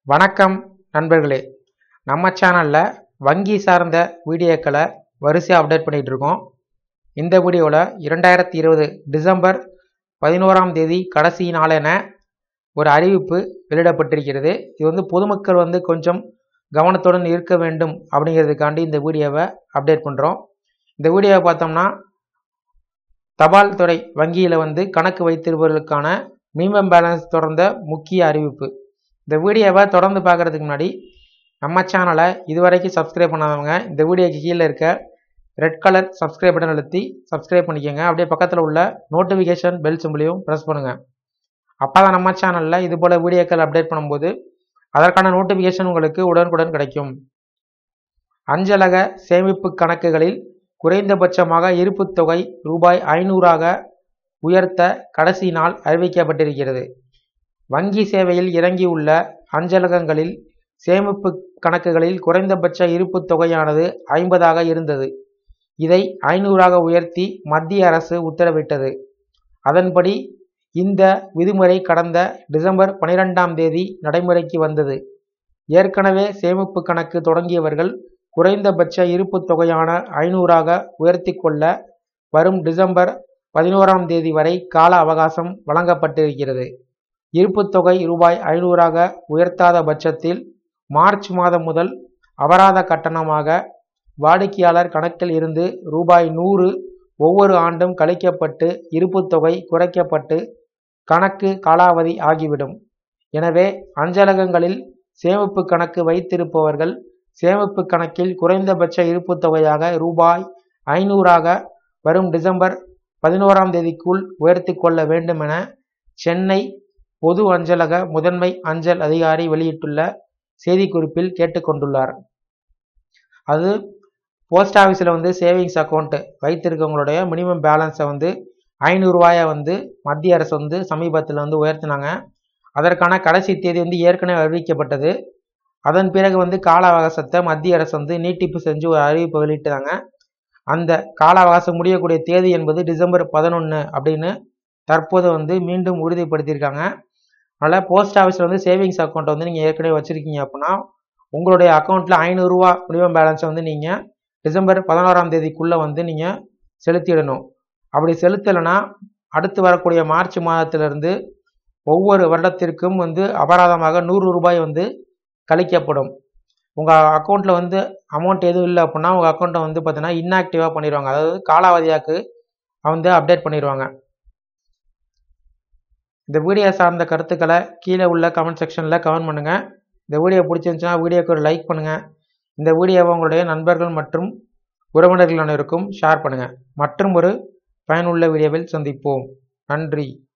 வணக்கம் நண்பர்களே நம்ம சேனலில் வங்கி சார்ந்த வீடியோக்களை வரிசையாக அப்டேட் பண்ணிகிட்டு இருக்கோம் இந்த வீடியோவில் இரண்டாயிரத்தி இருபது டிசம்பர் பதினோராம் தேதி கடைசி நாளென ஒரு அறிவிப்பு வெளியிடப்பட்டிருக்கிறது இது வந்து பொதுமக்கள் வந்து கொஞ்சம் கவனத்துடன் இருக்க வேண்டும் அப்படிங்கிறதுக்காண்டி இந்த வீடியோவை அப்டேட் பண்ணுறோம் இந்த வீடியோவை பார்த்தோம்னா தபால் துறை வங்கியில் வந்து கணக்கு வைத்திருப்பவர்களுக்கான மினிமம் பேலன்ஸ் தொடர்ந்த முக்கிய அறிவிப்பு இந்த வீடியோவை தொடர்ந்து பார்க்குறதுக்கு முன்னாடி நம்ம சேனலை இதுவரைக்கும் சப்ஸ்கிரைப் பண்ணாதவங்க இந்த வீடியோக்கு கீழே இருக்க ரெட் கலர் சப்ஸ்கிரைப் பட்டன் அழுத்தி சப்ஸ்கிரைப் பண்ணிக்கோங்க அப்படியே பக்கத்தில் உள்ள நோட்டிஃபிகேஷன் பெல் சிம்பிளையும் ப்ரெஸ் பண்ணுங்கள் அப்போ தான் நம்ம சேனலில் இது போல் வீடியோக்கள் அப்டேட் பண்ணும்போது அதற்கான நோட்டிஃபிகேஷன் உங்களுக்கு உடனுக்குடன் கிடைக்கும் அஞ்சலக சேமிப்பு கணக்குகளில் குறைந்தபட்சமாக இருப்புத் தொகை ரூபாய் ஐநூறாக உயர்த்த கடைசி நாள் அறிவிக்கப்பட்டிருக்கிறது வங்கி சேவையில் இறங்கியுள்ள அஞ்சலகங்களில் சேமிப்பு கணக்குகளில் குறைந்தபட்ச இருப்புத் தொகையானது ஐம்பதாக இருந்தது இதை ஐநூறாக உயர்த்தி மத்திய அரசு உத்தரவிட்டது அதன்படி இந்த விதிமுறை கடந்த டிசம்பர் பனிரெண்டாம் தேதி நடைமுறைக்கு வந்தது ஏற்கனவே சேமிப்பு கணக்கு தொடங்கியவர்கள் குறைந்தபட்ச இருப்புத் தொகையான ஐநூறாக உயர்த்தி கொள்ள வரும் டிசம்பர் பதினோராம் தேதி வரை கால அவகாசம் வழங்கப்பட்டிருக்கிறது இருப்புத் தொகை ரூபாய் ஐநூறாக உயர்த்தாத பட்சத்தில் மார்ச் மாதம் முதல் அபராத கட்டணமாக வாடிக்கையாளர் கணக்கில் இருந்து ரூபாய் நூறு ஒவ்வொரு ஆண்டும் கழிக்கப்பட்டு இருப்புத் தொகை குறைக்கப்பட்டு கணக்கு காலாவதி ஆகிவிடும் எனவே அஞ்சலகங்களில் சேமிப்பு கணக்கு வைத்திருப்பவர்கள் சேமிப்பு கணக்கில் குறைந்தபட்ச இருப்புத் தொகையாக ரூபாய் ஐநூறாக வரும் டிசம்பர் பதினோராம் தேதிக்குள் உயர்த்தி கொள்ள வேண்டும் என சென்னை பொது அஞ்சலக முதன்மை அஞ்சல் அதிகாரி வெளியிட்டுள்ள செய்திக்குறிப்பில் கேட்டுக்கொண்டுள்ளார் அது போஸ்ட் ஆஃபீஸில் வந்து சேவிங்ஸ் அக்கௌண்ட் வைத்திருக்கவங்களுடைய மினிமம் பேலன்ஸை வந்து ஐநூறுரூவாயை வந்து மத்திய அரசு வந்து சமீபத்தில் வந்து உயர்த்தினாங்க அதற்கான கடைசி தேதி வந்து ஏற்கனவே அறிவிக்கப்பட்டது அதன் பிறகு வந்து கால அவகாசத்தை மத்திய அரசு வந்து நீட்டிப்பு செஞ்சு ஒரு அறிவிப்பு வெளியிட்டாங்க அந்த கால அவகாசம் முடியக்கூடிய தேதி என்பது டிசம்பர் பதினொன்று அப்படின்னு தற்போது வந்து மீண்டும் உறுதிப்படுத்தியிருக்காங்க அதனால் போஸ்ட் ஆஃபீஸில் வந்து சேவிங்ஸ் அக்கௌண்ட்டை வந்து நீங்கள் ஏற்கனவே வச்சுருக்கீங்க அப்படின்னா உங்களுடைய அக்கௌண்ட்டில் ஐநூறுரூவா மினிமம் பேலன்ஸை வந்து நீங்கள் டிசம்பர் பதினோராம் தேதிக்குள்ளே வந்து நீங்கள் செலுத்திடணும் அப்படி செலுத்தலைன்னா அடுத்து வரக்கூடிய மார்ச் மாதத்திலிருந்து ஒவ்வொரு வருடத்திற்கும் வந்து அபராதமாக நூறு ரூபாய் வந்து கழிக்கப்படும் உங்கள் அக்கௌண்ட்டில் வந்து அமௌண்ட் எதுவும் இல்லை அப்படின்னா உங்கள் அக்கௌண்ட்டை வந்து பார்த்தீங்கன்னா இன்ஆக்டிவாக பண்ணிடுவாங்க அதாவது காலாவதியாக்கு வந்து அப்டேட் பண்ணிடுவாங்க இந்த வீடியோ சார்ந்த கருத்துக்களை கீழே உள்ள கமெண்ட் செக்ஷனில் கமெண்ட் பண்ணுங்கள் இந்த வீடியோ பிடிச்சிருந்துச்சுன்னா வீடியோக்கு ஒரு லைக் பண்ணுங்கள் இந்த வீடியோவை உங்களுடைய நண்பர்கள் மற்றும் உறவினர்கள் அனைவருக்கும் ஷேர் பண்ணுங்கள் மற்றும் ஒரு பயனுள்ள வீடியோவில் சந்திப்போம் நன்றி